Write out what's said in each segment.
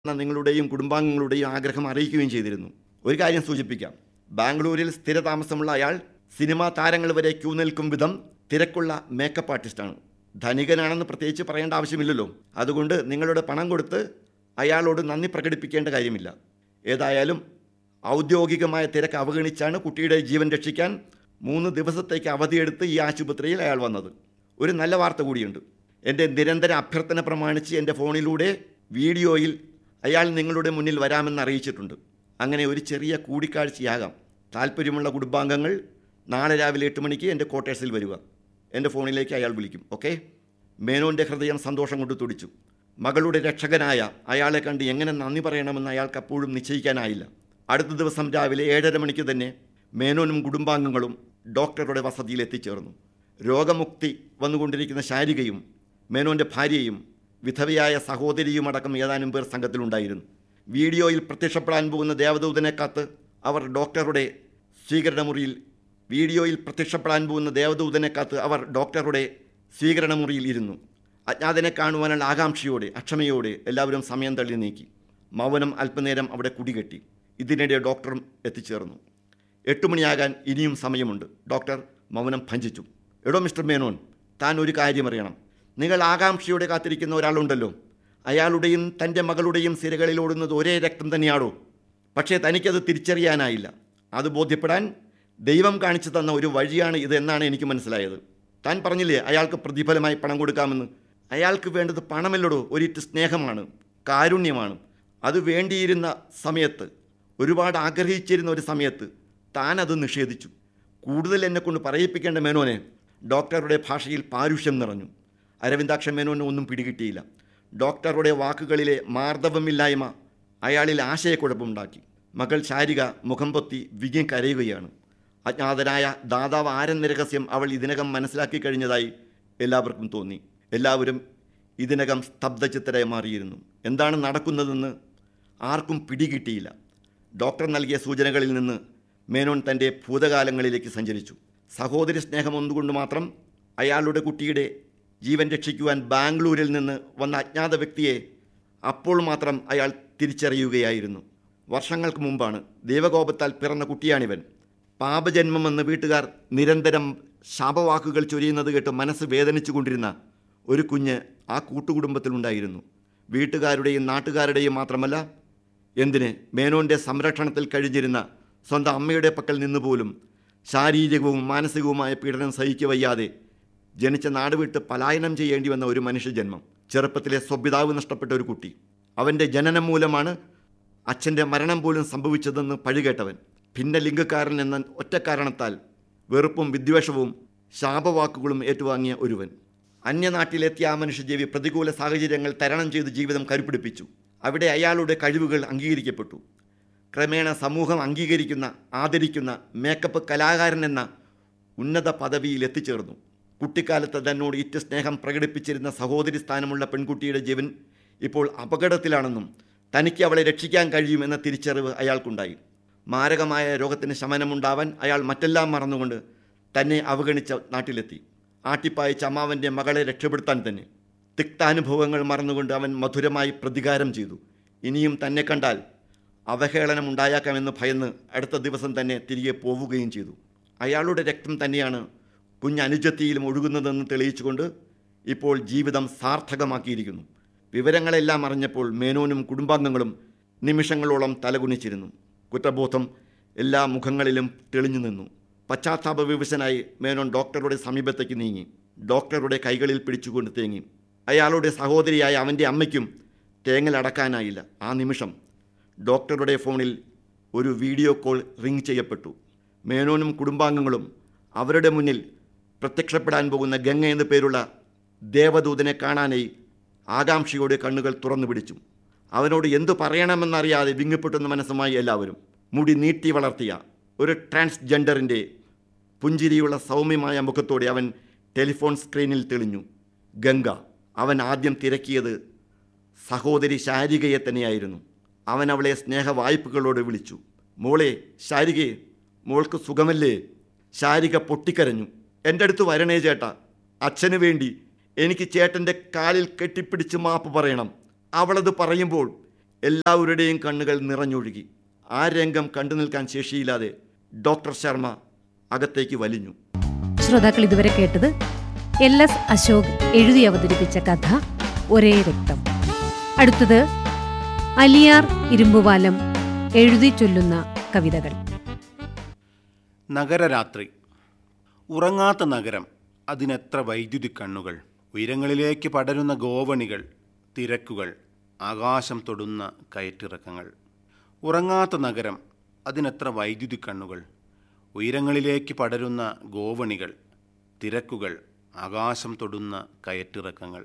എന്ന നിങ്ങളുടെയും കുടുംബാംഗങ്ങളുടെയും ആഗ്രഹം അറിയിക്കുകയും ചെയ്തിരുന്നു ഒരു കാര്യം സൂചിപ്പിക്കാം ബാംഗ്ലൂരിൽ സ്ഥിരതാമസമുള്ള അയാൾ സിനിമാ താരങ്ങൾ വരെ ക്യൂ നിൽക്കും വിധം തിരക്കുള്ള മേക്കപ്പ് ആർട്ടിസ്റ്റാണ് ധനികനാണെന്ന് പ്രത്യേകിച്ച് പറയേണ്ട ആവശ്യമില്ലല്ലോ അതുകൊണ്ട് നിങ്ങളുടെ പണം കൊടുത്ത് അയാളോട് നന്ദി പ്രകടിപ്പിക്കേണ്ട കാര്യമില്ല ഏതായാലും ഔദ്യോഗികമായ തിരക്ക് അവഗണിച്ചാണ് കുട്ടിയുടെ ജീവൻ രക്ഷിക്കാൻ മൂന്ന് ദിവസത്തേക്ക് അവധിയെടുത്ത് ഈ ആശുപത്രിയിൽ അയാൾ വന്നത് ഒരു നല്ല വാർത്ത കൂടിയുണ്ട് എൻ്റെ നിരന്തര അഭ്യർത്ഥന പ്രമാണിച്ച് എൻ്റെ ഫോണിലൂടെ വീഡിയോയിൽ അയാൾ നിങ്ങളുടെ മുന്നിൽ വരാമെന്ന് അറിയിച്ചിട്ടുണ്ട് അങ്ങനെ ഒരു ചെറിയ കൂടിക്കാഴ്ചയാകാം താല്പര്യമുള്ള കുടുംബാംഗങ്ങൾ നാളെ രാവിലെ എട്ട് മണിക്ക് എൻ്റെ ക്വാർട്ടേഴ്സിൽ വരിക എൻ്റെ ഫോണിലേക്ക് അയാൾ വിളിക്കും ഓക്കെ മേനോൻ്റെ ഹൃദയം സന്തോഷം കൊണ്ട് തുടിച്ചു മകളുടെ രക്ഷകനായ അയാളെ കണ്ട് എങ്ങനെ നന്ദി പറയണമെന്ന് അയാൾക്ക് അപ്പോഴും നിശ്ചയിക്കാനായില്ല അടുത്ത ദിവസം രാവിലെ ഏഴര മണിക്ക് തന്നെ മേനോനും കുടുംബാംഗങ്ങളും ഡോക്ടറുടെ വസതിയിൽ എത്തിച്ചേർന്നു രോഗമുക്തി വന്നുകൊണ്ടിരിക്കുന്ന ശാരികയും മേനോൻ്റെ ഭാര്യയും വിധവയായ സഹോദരിയും അടക്കം ഏതാനും പേർ സംഘത്തിലുണ്ടായിരുന്നു വീഡിയോയിൽ പ്രത്യക്ഷപ്പെടാൻ പോകുന്ന ദേവദൂതനെ കാത്ത് അവർ ഡോക്ടറുടെ സ്വീകരണമുറിയിൽ വീഡിയോയിൽ പ്രത്യക്ഷപ്പെടാൻ പോകുന്ന ദേവദൂതനെ കാത്ത് അവർ ഡോക്ടറുടെ സ്വീകരണമുറിയിൽ ഇരുന്നു അജ്ഞാതനെ കാണുവാനുള്ള ആകാംക്ഷയോടെ അക്ഷമയോടെ എല്ലാവരും സമയം തള്ളി നീക്കി മൗനം അല്പനേരം അവിടെ കുടികെട്ടി ഇതിനിടെ ഡോക്ടറും എത്തിച്ചേർന്നു എട്ട് മണിയാകാൻ ഇനിയും സമയമുണ്ട് ഡോക്ടർ മൗനം ഭഞ്ചിച്ചു എടോ മിസ്റ്റർ മേനോൻ താൻ ഒരു കാര്യം അറിയണം നിങ്ങൾ ആകാംക്ഷയോടെ കാത്തിരിക്കുന്ന ഒരാളുണ്ടല്ലോ അയാളുടെയും തൻ്റെ മകളുടെയും സിരകളിൽ ഓടുന്നത് ഒരേ രക്തം തന്നെയാണോ പക്ഷേ തനിക്കത് തിരിച്ചറിയാനായില്ല അത് ബോധ്യപ്പെടാൻ ദൈവം കാണിച്ചു തന്ന ഒരു വഴിയാണ് ഇത് എന്നാണ് എനിക്ക് മനസ്സിലായത് താൻ പറഞ്ഞില്ലേ അയാൾക്ക് പ്രതിഫലമായി പണം കൊടുക്കാമെന്ന് അയാൾക്ക് വേണ്ടത് പണമല്ലടോ ഒരിറ്റ് സ്നേഹമാണ് കാരുണ്യമാണ് അത് വേണ്ടിയിരുന്ന സമയത്ത് ഒരുപാട് ആഗ്രഹിച്ചിരുന്ന ഒരു സമയത്ത് താൻ അത് നിഷേധിച്ചു കൂടുതൽ എന്നെ കൊണ്ട് പറയിപ്പിക്കേണ്ട മേനോനെ ഡോക്ടറുടെ ഭാഷയിൽ പാരുഷ്യം നിറഞ്ഞു അരവിന്ദാക്ഷ മേനോന് ഒന്നും പിടികിട്ടിയില്ല ഡോക്ടറുടെ വാക്കുകളിലെ മാർദ്ദവമില്ലായ്മ അയാളിൽ ആശയക്കുഴപ്പമുണ്ടാക്കി മകൾ ശാരിക മുഖം പൊത്തി വിങ്ങി കരയുകയാണ് അജ്ഞാതനായ ദാതാവ് ആരെന്ന രഹസ്യം അവൾ ഇതിനകം മനസ്സിലാക്കി കഴിഞ്ഞതായി എല്ലാവർക്കും തോന്നി എല്ലാവരും ഇതിനകം സ്തബ്ധചിത്തരായി മാറിയിരുന്നു എന്താണ് നടക്കുന്നതെന്ന് ആർക്കും പിടികിട്ടിയില്ല ഡോക്ടർ നൽകിയ സൂചനകളിൽ നിന്ന് മേനോൻ തൻ്റെ ഭൂതകാലങ്ങളിലേക്ക് സഞ്ചരിച്ചു സഹോദരി സ്നേഹം ഒന്നുകൊണ്ട് മാത്രം അയാളുടെ കുട്ടിയുടെ ജീവൻ രക്ഷിക്കുവാൻ ബാംഗ്ലൂരിൽ നിന്ന് വന്ന അജ്ഞാത വ്യക്തിയെ അപ്പോൾ മാത്രം അയാൾ തിരിച്ചറിയുകയായിരുന്നു വർഷങ്ങൾക്ക് മുമ്പാണ് ദൈവകോപത്താൽ പിറന്ന കുട്ടിയാണിവൻ പാപജന്മമെന്ന് വീട്ടുകാർ നിരന്തരം ശാപവാക്കുകൾ ചൊരിയുന്നത് കേട്ട് മനസ്സ് വേദനിച്ചു കൊണ്ടിരുന്ന ഒരു കുഞ്ഞ് ആ കൂട്ടുകുടുംബത്തിലുണ്ടായിരുന്നു വീട്ടുകാരുടെയും നാട്ടുകാരുടെയും മാത്രമല്ല എന്തിന് മേനോൻ്റെ സംരക്ഷണത്തിൽ കഴിഞ്ഞിരുന്ന സ്വന്തം അമ്മയുടെ പക്കൽ നിന്നുപോലും ശാരീരികവും മാനസികവുമായ പീഡനം സഹിക്കവയ്യാതെ ജനിച്ച നാട് വിട്ട് പലായനം ചെയ്യേണ്ടി വന്ന ഒരു മനുഷ്യജന്മം ചെറുപ്പത്തിലെ സ്വപിതാവ് നഷ്ടപ്പെട്ട ഒരു കുട്ടി അവൻ്റെ ജനനം മൂലമാണ് അച്ഛൻ്റെ മരണം പോലും സംഭവിച്ചതെന്ന് പഴികേട്ടവൻ ഭിന്നലിംഗക്കാരൻ എന്ന ഒറ്റ കാരണത്താൽ വെറുപ്പും വിദ്വേഷവും ശാപവാക്കുകളും ഏറ്റുവാങ്ങിയ ഒരുവൻ അന്യനാട്ടിലെത്തിയ ആ മനുഷ്യജീവി പ്രതികൂല സാഹചര്യങ്ങൾ തരണം ചെയ്ത് ജീവിതം കരുപിടിപ്പിച്ചു അവിടെ അയാളുടെ കഴിവുകൾ അംഗീകരിക്കപ്പെട്ടു ക്രമേണ സമൂഹം അംഗീകരിക്കുന്ന ആദരിക്കുന്ന മേക്കപ്പ് കലാകാരൻ എന്ന ഉന്നത പദവിയിൽ എത്തിച്ചേർന്നു കുട്ടിക്കാലത്ത് തന്നോട് ഇറ്റ് സ്നേഹം പ്രകടിപ്പിച്ചിരുന്ന സഹോദരി സ്ഥാനമുള്ള പെൺകുട്ടിയുടെ ജീവൻ ഇപ്പോൾ അപകടത്തിലാണെന്നും തനിക്ക് അവളെ രക്ഷിക്കാൻ കഴിയുമെന്ന തിരിച്ചറിവ് അയാൾക്കുണ്ടായി മാരകമായ രോഗത്തിന് ശമനമുണ്ടാവാൻ അയാൾ മറ്റെല്ലാം മറന്നുകൊണ്ട് തന്നെ അവഗണിച്ച നാട്ടിലെത്തി ആട്ടിപ്പായച്ച അമ്മാവൻ്റെ മകളെ രക്ഷപ്പെടുത്താൻ തന്നെ തിക്താനുഭവങ്ങൾ മറന്നുകൊണ്ട് അവൻ മധുരമായി പ്രതികാരം ചെയ്തു ഇനിയും തന്നെ കണ്ടാൽ അവഹേളനം ഉണ്ടായേക്കാമെന്ന് ഭയന്ന് അടുത്ത ദിവസം തന്നെ തിരികെ പോവുകയും ചെയ്തു അയാളുടെ രക്തം തന്നെയാണ് കുഞ്ഞനുജത്തിയിലും ഒഴുകുന്നതെന്ന് തെളിയിച്ചുകൊണ്ട് ഇപ്പോൾ ജീവിതം സാർത്ഥകമാക്കിയിരിക്കുന്നു വിവരങ്ങളെല്ലാം അറിഞ്ഞപ്പോൾ മേനോനും കുടുംബാംഗങ്ങളും നിമിഷങ്ങളോളം തലകുനിച്ചിരുന്നു കുറ്റബോധം എല്ലാ മുഖങ്ങളിലും തെളിഞ്ഞു നിന്നു പശ്ചാത്താപ വിവശനായി മേനോൻ ഡോക്ടറുടെ സമീപത്തേക്ക് നീങ്ങി ഡോക്ടറുടെ കൈകളിൽ പിടിച്ചുകൊണ്ട് തേങ്ങി അയാളുടെ സഹോദരിയായ അവൻ്റെ അമ്മയ്ക്കും തേങ്ങലടക്കാനായില്ല ആ നിമിഷം ഡോക്ടറുടെ ഫോണിൽ ഒരു വീഡിയോ കോൾ റിംഗ് ചെയ്യപ്പെട്ടു മേനോനും കുടുംബാംഗങ്ങളും അവരുടെ മുന്നിൽ പ്രത്യക്ഷപ്പെടാൻ പോകുന്ന ഗംഗ എന്നു പേരുള്ള ദേവദൂതനെ കാണാനായി ആകാംക്ഷയോടെ കണ്ണുകൾ തുറന്നു പിടിച്ചു അവനോട് എന്തു പറയണമെന്നറിയാതെ വിങ്ങിപ്പൊട്ടുന്ന മനസ്സുമായി എല്ലാവരും മുടി നീട്ടി വളർത്തിയ ഒരു ട്രാൻസ്ജെൻഡറിൻ്റെ പുഞ്ചിരിയുള്ള സൗമ്യമായ മുഖത്തോടെ അവൻ ടെലിഫോൺ സ്ക്രീനിൽ തെളിഞ്ഞു ഗംഗ അവൻ ആദ്യം തിരക്കിയത് സഹോദരി ശാരികയെ തന്നെയായിരുന്നു അവൻ അവളെ സ്നേഹവായ്പകളോട് വിളിച്ചു മോളെ ശാരികയെ മോൾക്ക് സുഖമല്ലേ ശാരിക പൊട്ടിക്കരഞ്ഞു എൻ്റെ അടുത്ത് വരണേ ചേട്ടാ അച്ഛന് വേണ്ടി എനിക്ക് ചേട്ടൻ്റെ കാലിൽ കെട്ടിപ്പിടിച്ച് മാപ്പ് പറയണം അവളത് പറയുമ്പോൾ എല്ലാവരുടെയും കണ്ണുകൾ നിറഞ്ഞൊഴുകി ആ രംഗം കണ്ടു നിൽക്കാൻ ശേഷിയില്ലാതെ ഡോക്ടർ ശർമ്മ അകത്തേക്ക് വലിഞ്ഞു ശ്രോതാക്കൾ ഇതുവരെ കേട്ടത് എൽ എസ് അശോക് എഴുതി അവതരിപ്പിച്ച കഥ ഒരേ രക്തം അടുത്തത് അലിയാർ ഇരുമ്പുവാലം എഴുതി ചൊല്ലുന്ന കവിതകൾ നഗരരാത്രി ഉറങ്ങാത്ത നഗരം അതിനെത്ര വൈദ്യുതി കണ്ണുകൾ ഉയരങ്ങളിലേക്ക് പടരുന്ന ഗോവണികൾ തിരക്കുകൾ ആകാശം തൊടുന്ന കയറ്റിറക്കങ്ങൾ ഉറങ്ങാത്ത നഗരം അതിനെത്ര വൈദ്യുതി കണ്ണുകൾ ഉയരങ്ങളിലേക്ക് പടരുന്ന ഗോവണികൾ തിരക്കുകൾ ആകാശം തൊടുന്ന കയറ്റിറക്കങ്ങൾ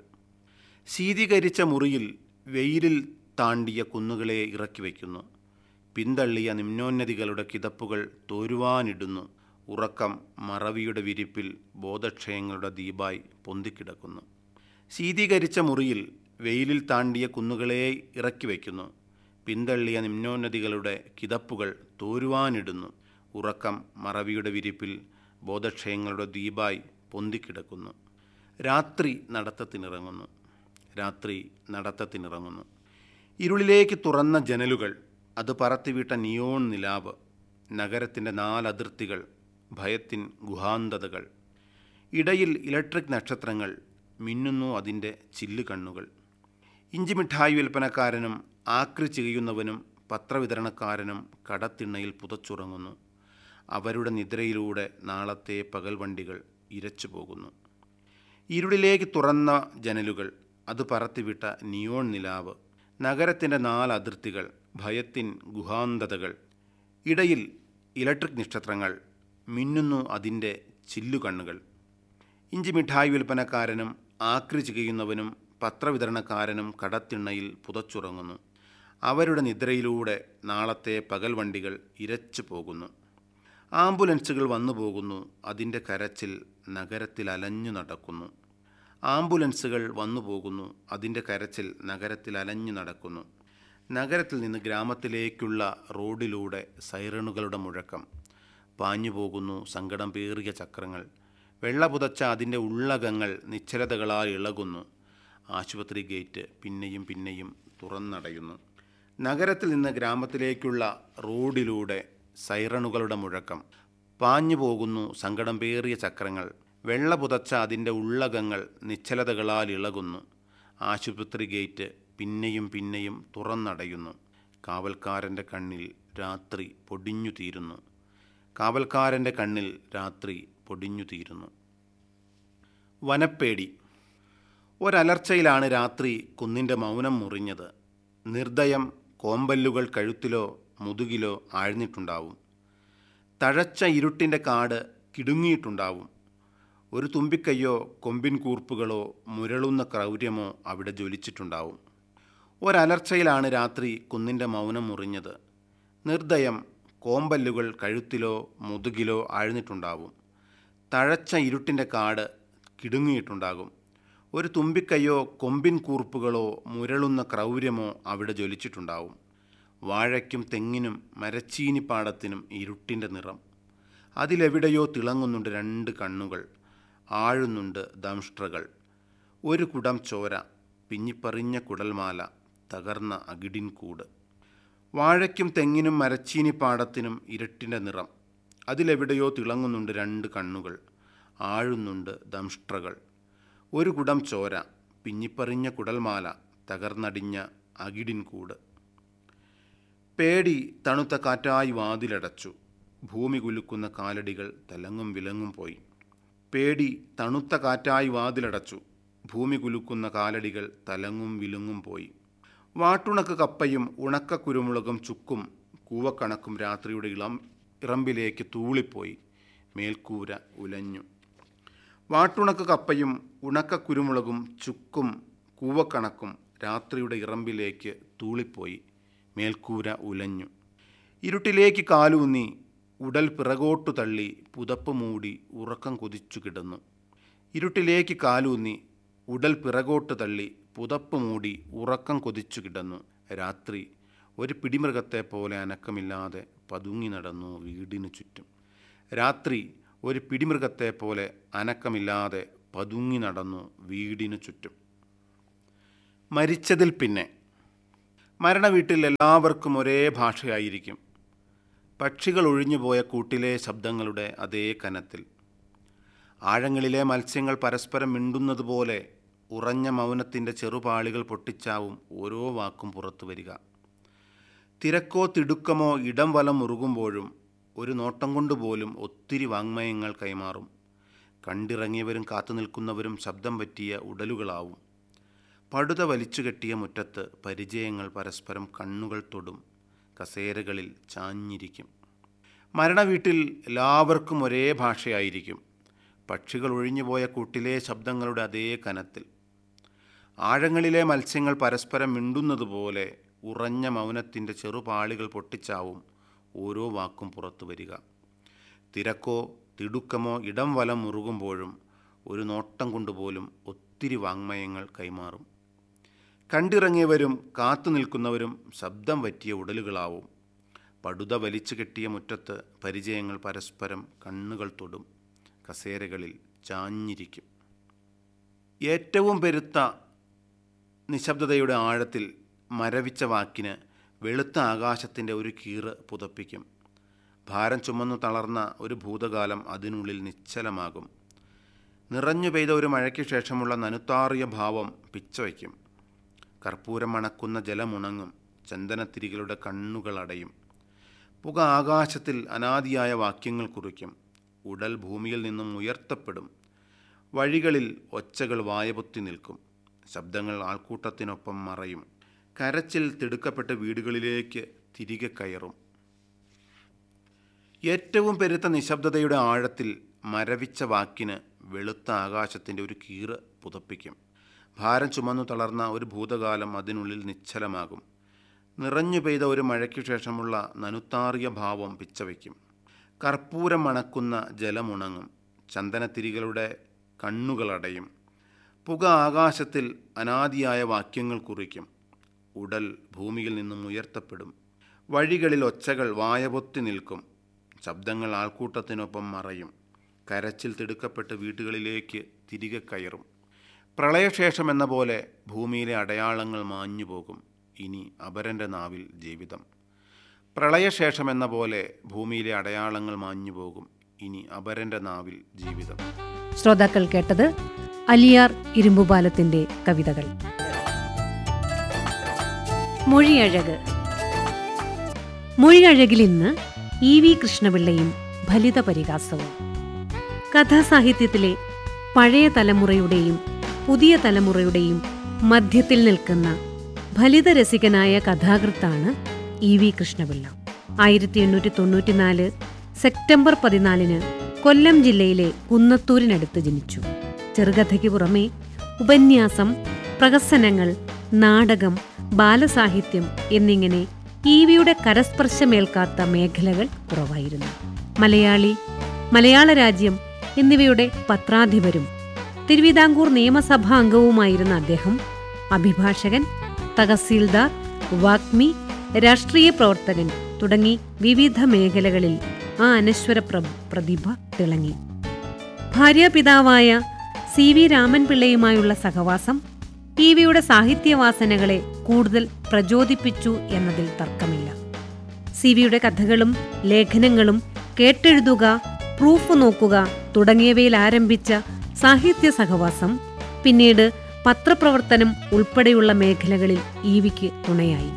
ശീതീകരിച്ച മുറിയിൽ വെയിലിൽ താണ്ടിയ കുന്നുകളെ ഇറക്കി വയ്ക്കുന്നു പിന്തള്ളിയ നിമ്നോന്നതികളുടെ കിതപ്പുകൾ തോരുവാനിടുന്നു ഉറക്കം മറവിയുടെ വിരിപ്പിൽ ബോധക്ഷയങ്ങളുടെ ദീപായി പൊന്തിക്കിടക്കുന്നു ശീതീകരിച്ച മുറിയിൽ വെയിലിൽ താണ്ടിയ കുന്നുകളെ ഇറക്കി വയ്ക്കുന്നു പിന്തള്ളിയ നിമ്നോന്നതികളുടെ കിതപ്പുകൾ തോരുവാനിടുന്നു ഉറക്കം മറവിയുടെ വിരിപ്പിൽ ബോധക്ഷയങ്ങളുടെ ദ്വീപായി പൊന്തിക്കിടക്കുന്നു രാത്രി നടത്തത്തിനിറങ്ങുന്നു രാത്രി നടത്തത്തിനിറങ്ങുന്നു ഇരുളിലേക്ക് തുറന്ന ജനലുകൾ അത് പറത്തിവിട്ട നിയോൺ നിലാവ് നഗരത്തിൻ്റെ നാലതിർത്തികൾ ഭയത്തിൻ ഗുഹാന്തതകൾ ഇടയിൽ ഇലക്ട്രിക് നക്ഷത്രങ്ങൾ മിന്നുന്നു അതിൻ്റെ ചില്ല് കണ്ണുകൾ ഇഞ്ചിമിഠായി വിൽപ്പനക്കാരനും ആക്രി ചെയ്യുന്നവനും പത്രവിതരണക്കാരനും കടത്തിണ്ണയിൽ പുതച്ചുറങ്ങുന്നു അവരുടെ നിദ്രയിലൂടെ നാളത്തെ പകൽ വണ്ടികൾ ഇരച്ചു പോകുന്നു ഇരുളിലേക്ക് തുറന്ന ജനലുകൾ അത് പറത്തിവിട്ട നിയോൺ നിലാവ് നഗരത്തിൻ്റെ നാലതിർത്തികൾ ഭയത്തിൻ ഗുഹാന്തതകൾ ഇടയിൽ ഇലക്ട്രിക് നക്ഷത്രങ്ങൾ മിന്നുന്നു അതിൻ്റെ ചില്ലുകണ്ണുകൾ ഇഞ്ചി മിഠായി വിൽപ്പനക്കാരനും ആക്രി ചെയ്യുന്നവനും പത്രവിതരണക്കാരനും കടത്തിണ്ണയിൽ പുതച്ചുറങ്ങുന്നു അവരുടെ നിദ്രയിലൂടെ നാളത്തെ പകൽ വണ്ടികൾ ഇരച്ചു പോകുന്നു ആംബുലൻസുകൾ വന്നു പോകുന്നു അതിൻ്റെ കരച്ചിൽ നഗരത്തിൽ അലഞ്ഞു നടക്കുന്നു ആംബുലൻസുകൾ വന്നു പോകുന്നു അതിൻ്റെ കരച്ചിൽ നഗരത്തിൽ അലഞ്ഞു നടക്കുന്നു നഗരത്തിൽ നിന്ന് ഗ്രാമത്തിലേക്കുള്ള റോഡിലൂടെ സൈറണുകളുടെ മുഴക്കം പാഞ്ഞു പോകുന്നു സങ്കടം പേറിയ ചക്രങ്ങൾ വെള്ള പുതച്ച അതിൻ്റെ ഉള്ളകങ്ങൾ നിശ്ചലതകളാൽ ഇളകുന്നു ആശുപത്രി ഗേറ്റ് പിന്നെയും പിന്നെയും തുറന്നടയുന്നു നഗരത്തിൽ നിന്ന് ഗ്രാമത്തിലേക്കുള്ള റോഡിലൂടെ സൈറണുകളുടെ മുഴക്കം പാഞ്ഞു പോകുന്നു സങ്കടം പേറിയ ചക്രങ്ങൾ വെള്ള പുതച്ച അതിൻ്റെ ഉള്ളകങ്ങൾ നിശ്ചലതകളാൽ ഇളകുന്നു ആശുപത്രി ഗേറ്റ് പിന്നെയും പിന്നെയും തുറന്നടയുന്നു കാവൽക്കാരൻ്റെ കണ്ണിൽ രാത്രി പൊടിഞ്ഞു തീരുന്നു കാവൽക്കാരൻ്റെ കണ്ണിൽ രാത്രി പൊടിഞ്ഞു തീരുന്നു വനപ്പേടി ഒരലർച്ചയിലാണ് രാത്രി കുന്നിൻ്റെ മൗനം മുറിഞ്ഞത് നിർദ്ദയം കോമ്പല്ലുകൾ കഴുത്തിലോ മുതുകിലോ ആഴ്ന്നിട്ടുണ്ടാവും തഴച്ച ഇരുട്ടിൻ്റെ കാട് കിടുങ്ങിയിട്ടുണ്ടാവും ഒരു തുമ്പിക്കയ്യോ കൊമ്പിൻ കൂർപ്പുകളോ മുരളുന്ന ക്രൗര്യമോ അവിടെ ജ്വലിച്ചിട്ടുണ്ടാവും ഒരലർച്ചയിലാണ് രാത്രി കുന്നിൻ്റെ മൗനം മുറിഞ്ഞത് നിർദ്ദയം കോമ്പല്ലുകൾ കഴുത്തിലോ മുതുകിലോ ആഴ്ന്നിട്ടുണ്ടാവും തഴച്ച ഇരുട്ടിൻ്റെ കാട് കിടുങ്ങിയിട്ടുണ്ടാകും ഒരു തുമ്പിക്കയ്യോ കൊമ്പിൻ കൂർപ്പുകളോ മുരളുന്ന ക്രൗര്യമോ അവിടെ ജ്വലിച്ചിട്ടുണ്ടാവും വാഴയ്ക്കും തെങ്ങിനും മരച്ചീനിപ്പാടത്തിനും ഇരുട്ടിൻ്റെ നിറം അതിലെവിടെയോ തിളങ്ങുന്നുണ്ട് രണ്ട് കണ്ണുകൾ ആഴുന്നുണ്ട് ദംഷ്ട്രകൾ ഒരു കുടം ചോര പിഞ്ഞിപ്പറിഞ്ഞ കുടൽമാല തകർന്ന അകിടിൻ കൂട് വാഴയ്ക്കും തെങ്ങിനും മരച്ചീനിപ്പാടത്തിനും ഇരുട്ടിൻ്റെ നിറം അതിലെവിടെയോ തിളങ്ങുന്നുണ്ട് രണ്ട് കണ്ണുകൾ ആഴുന്നുണ്ട് ദംഷ്ട്രകൾ ഒരു കുടം ചോര പിഞ്ഞിപ്പറിഞ്ഞ കുടൽമാല തകർന്നടിഞ്ഞ അകിടിൻ കൂട് പേടി തണുത്ത കാറ്റായി വാതിലടച്ചു ഭൂമി കുലുക്കുന്ന കാലടികൾ തലങ്ങും വിലങ്ങും പോയി പേടി തണുത്ത കാറ്റായി വാതിലടച്ചു ഭൂമി കുലുക്കുന്ന കാലടികൾ തലങ്ങും വിലുങ്ങും പോയി വാട്ടുണക്ക് കപ്പയും ഉണക്ക കുരുമുളകും ചുക്കും കൂവക്കണക്കും രാത്രിയുടെ ഇളം ഇറമ്പിലേക്ക് തൂളിപ്പോയി മേൽക്കൂര ഉലഞ്ഞു വാട്ടുണക്ക് കപ്പയും ഉണക്ക കുരുമുളകും ചുക്കും കൂവക്കണക്കും രാത്രിയുടെ ഇറമ്പിലേക്ക് തൂളിപ്പോയി മേൽക്കൂര ഉലഞ്ഞു ഇരുട്ടിലേക്ക് കാലൂന്നി ഉടൽ പിറകോട്ടു തള്ളി പുതപ്പ് മൂടി ഉറക്കം കൊതിച്ചു കിടന്നു ഇരുട്ടിലേക്ക് കാലൂന്നി ഉടൽ പിറകോട്ട് തള്ളി പുതപ്പ് മൂടി ഉറക്കം കൊതിച്ചു കിടന്നു രാത്രി ഒരു പിടിമൃഗത്തെ പോലെ അനക്കമില്ലാതെ പതുങ്ങി നടന്നു വീടിനു ചുറ്റും രാത്രി ഒരു പിടിമൃഗത്തെ പോലെ അനക്കമില്ലാതെ പതുങ്ങി നടന്നു വീടിനു ചുറ്റും മരിച്ചതിൽ പിന്നെ മരണവീട്ടിൽ എല്ലാവർക്കും ഒരേ ഭാഷയായിരിക്കും പക്ഷികൾ ഒഴിഞ്ഞുപോയ കൂട്ടിലെ ശബ്ദങ്ങളുടെ അതേ കനത്തിൽ ആഴങ്ങളിലെ മത്സ്യങ്ങൾ പരസ്പരം മിണ്ടുന്നതുപോലെ ഉറഞ്ഞ മൗനത്തിൻ്റെ ചെറുപാളികൾ പൊട്ടിച്ചാവും ഓരോ വാക്കും പുറത്തു വരിക തിരക്കോ തിടുക്കമോ ഇടം വലം മുറുകുമ്പോഴും ഒരു നോട്ടം കൊണ്ടുപോലും ഒത്തിരി വാങ്മയങ്ങൾ കൈമാറും കണ്ടിറങ്ങിയവരും കാത്തു നിൽക്കുന്നവരും ശബ്ദം പറ്റിയ ഉടലുകളാവും പടുത വലിച്ചു കെട്ടിയ മുറ്റത്ത് പരിചയങ്ങൾ പരസ്പരം കണ്ണുകൾ തൊടും കസേരകളിൽ ചാഞ്ഞിരിക്കും മരണവീട്ടിൽ എല്ലാവർക്കും ഒരേ ഭാഷയായിരിക്കും പക്ഷികൾ ഒഴിഞ്ഞുപോയ കൂട്ടിലെ ശബ്ദങ്ങളുടെ അതേ കനത്തിൽ ആഴങ്ങളിലെ മത്സ്യങ്ങൾ പരസ്പരം മിണ്ടുന്നതുപോലെ ഉറഞ്ഞ മൗനത്തിൻ്റെ ചെറുപാളികൾ പൊട്ടിച്ചാവും ഓരോ വാക്കും പുറത്തു വരിക തിരക്കോ തിടുക്കമോ ഇടം വലം മുറുകുമ്പോഴും ഒരു നോട്ടം കൊണ്ടുപോലും ഒത്തിരി വാങ്മയങ്ങൾ കൈമാറും കണ്ടിറങ്ങിയവരും കാത്തു നിൽക്കുന്നവരും ശബ്ദം പറ്റിയ ഉടലുകളാവും പടുത വലിച്ചു കെട്ടിയ മുറ്റത്ത് പരിചയങ്ങൾ പരസ്പരം കണ്ണുകൾ തൊടും കസേരകളിൽ ചാഞ്ഞിരിക്കും ഏറ്റവും പെരുത്ത നിശബ്ദതയുടെ ആഴത്തിൽ മരവിച്ച വാക്കിന് വെളുത്ത ആകാശത്തിൻ്റെ ഒരു കീറ് പുതപ്പിക്കും ഭാരം ചുമന്നു തളർന്ന ഒരു ഭൂതകാലം അതിനുള്ളിൽ നിശ്ചലമാകും നിറഞ്ഞു പെയ്ത ഒരു മഴയ്ക്ക് ശേഷമുള്ള നനുത്താറിയ ഭാവം പിച്ചവയ്ക്കും കർപ്പൂരം മണക്കുന്ന ജലമുണങ്ങും ചന്ദനത്തിരികളുടെ കണ്ണുകളടയും പുക ആകാശത്തിൽ അനാദിയായ വാക്യങ്ങൾ കുറിക്കും ഉടൽ ഭൂമിയിൽ നിന്നും ഉയർത്തപ്പെടും വഴികളിൽ ഒച്ചകൾ വായപൊത്തി നിൽക്കും ശബ്ദങ്ങൾ ആൾക്കൂട്ടത്തിനൊപ്പം മറയും കരച്ചിൽ തിടുക്കപ്പെട്ട് വീടുകളിലേക്ക് തിരികെ കയറും ഏറ്റവും പെരുത്ത നിശബ്ദതയുടെ ആഴത്തിൽ മരവിച്ച വാക്കിന് വെളുത്ത ആകാശത്തിൻ്റെ ഒരു കീറ് പുതപ്പിക്കും ഭാരം ചുമന്നു തളർന്ന ഒരു ഭൂതകാലം അതിനുള്ളിൽ നിശ്ചലമാകും നിറഞ്ഞു പെയ്ത ഒരു മഴയ്ക്കു ശേഷമുള്ള നനുത്താറിയ ഭാവം പിച്ചവയ്ക്കും കർപ്പൂരം മണക്കുന്ന ജലമുണങ്ങും ചന്ദനത്തിരികളുടെ കണ്ണുകളടയും പുക ആകാശത്തിൽ അനാദിയായ വാക്യങ്ങൾ കുറിക്കും ഉടൽ ഭൂമിയിൽ നിന്നും ഉയർത്തപ്പെടും വഴികളിൽ ഒച്ചകൾ വായപൊത്തി നിൽക്കും ശബ്ദങ്ങൾ ആൾക്കൂട്ടത്തിനൊപ്പം മറയും കരച്ചിൽ തിടുക്കപ്പെട്ട് വീടുകളിലേക്ക് തിരികെ കയറും പ്രളയശേഷം എന്ന പോലെ ഭൂമിയിലെ അടയാളങ്ങൾ മാഞ്ഞുപോകും ഇനി അപരൻ്റെ നാവിൽ ജീവിതം പ്രളയശേഷം എന്ന പോലെ ഭൂമിയിലെ അടയാളങ്ങൾ മാഞ്ഞുപോകും ഇനി അപരൻ്റെ നാവിൽ ജീവിതം ശ്രോതാക്കൾ കേട്ടത് അലിയാർ ഇരുമ്പുപാലത്തിന്റെ കവിതകൾ മൊഴിയഴക് മൊഴിയഴകിൽ ഇന്ന് ഇ വി കൃഷ്ണപിള്ളയും ഫലിത പരിഹാസവും കഥാസാഹിത്യത്തിലെ പഴയ തലമുറയുടെയും പുതിയ തലമുറയുടെയും മധ്യത്തിൽ നിൽക്കുന്ന ഫലിതരസികനായ കഥാകൃത്താണ് ഇ വി കൃഷ്ണപിള്ള ആയിരത്തി എണ്ണൂറ്റി തൊണ്ണൂറ്റിനാല് സെപ്റ്റംബർ പതിനാലിന് കൊല്ലം ജില്ലയിലെ കുന്നത്തൂരിനടുത്ത് ജനിച്ചു ചെറുകഥയ്ക്ക് പുറമെ ഉപന്യാസം പ്രഹസനങ്ങൾ നാടകം ബാലസാഹിത്യം എന്നിങ്ങനെ ഇ വിയുടെ കരസ്പർശമേൽക്കാത്ത മേഖലകൾ കുറവായിരുന്നു മലയാളി മലയാള രാജ്യം എന്നിവയുടെ പത്രാധിപരും തിരുവിതാംകൂർ നിയമസഭാ അംഗവുമായിരുന്ന അദ്ദേഹം അഭിഭാഷകൻ തഹസീൽദാർ വാഗ്മി രാഷ്ട്രീയ പ്രവർത്തകൻ തുടങ്ങി വിവിധ മേഖലകളിൽ ആ അനശ്വര പ്ര- പ്രതിഭ തിളങ്ങി ഭാര്യാപിതാവായ സി വി രാമൻപിള്ളയുമായുള്ള സഹവാസം ടി വിയുടെ സാഹിത്യവാസനകളെ കൂടുതൽ പ്രചോദിപ്പിച്ചു എന്നതിൽ തർക്കമില്ല സി വിയുടെ കഥകളും ലേഖനങ്ങളും കേട്ടെഴുതുക പ്രൂഫ് നോക്കുക തുടങ്ങിയവയിൽ ആരംഭിച്ച സാഹിത്യ സഹവാസം പിന്നീട് പത്രപ്രവർത്തനം ഉൾപ്പെടെയുള്ള മേഖലകളിൽ ഇ വിക്ക് തുണയായി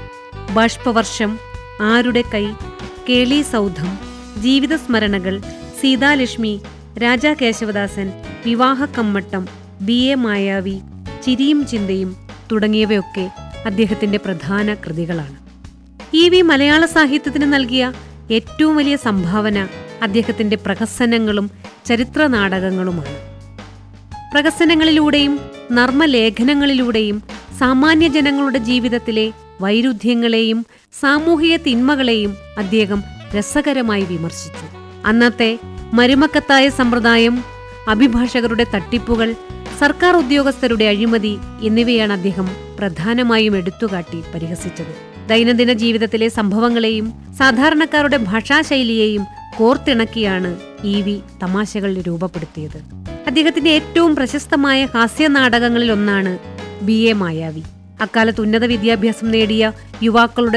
ബാഷ്പവർഷം ആരുടെ കൈ കേളി സൗധം ജീവിതസ്മരണകൾ സീതാലക്ഷ്മി രാജാ കേശവദാസൻ വിവാഹക്കമ്മട്ടം ബി എ മായാവി ചിരിയും ചിന്തയും തുടങ്ങിയവയൊക്കെ അദ്ദേഹത്തിന്റെ പ്രധാന കൃതികളാണ് ഇ വി മലയാള സാഹിത്യത്തിന് നൽകിയ ഏറ്റവും വലിയ സംഭാവന അദ്ദേഹത്തിന്റെ പ്രഹസനങ്ങളും ചരിത്ര നാടകങ്ങളുമാണ് പ്രഹസനങ്ങളിലൂടെയും നർമ്മലേഖനങ്ങളിലൂടെയും സാമാന്യ ജനങ്ങളുടെ ജീവിതത്തിലെ വൈരുദ്ധ്യങ്ങളെയും സാമൂഹിക തിന്മകളെയും അദ്ദേഹം രസകരമായി വിമർശിച്ചു അന്നത്തെ മരുമക്കത്തായ സമ്പ്രദായം അഭിഭാഷകരുടെ തട്ടിപ്പുകൾ സർക്കാർ ഉദ്യോഗസ്ഥരുടെ അഴിമതി എന്നിവയാണ് അദ്ദേഹം പ്രധാനമായും എടുത്തുകാട്ടി പരിഹസിച്ചത് ദൈനംദിന ജീവിതത്തിലെ സംഭവങ്ങളെയും സാധാരണക്കാരുടെ ഭാഷാശൈലിയെയും കോർത്തിണക്കിയാണ് ഇ വി തമാശകൾ രൂപപ്പെടുത്തിയത് അദ്ദേഹത്തിന്റെ ഏറ്റവും പ്രശസ്തമായ ഹാസ്യ നാടകങ്ങളിൽ ഒന്നാണ് ബി എ മായാവി അക്കാലത്ത് ഉന്നത വിദ്യാഭ്യാസം നേടിയ യുവാക്കളുടെ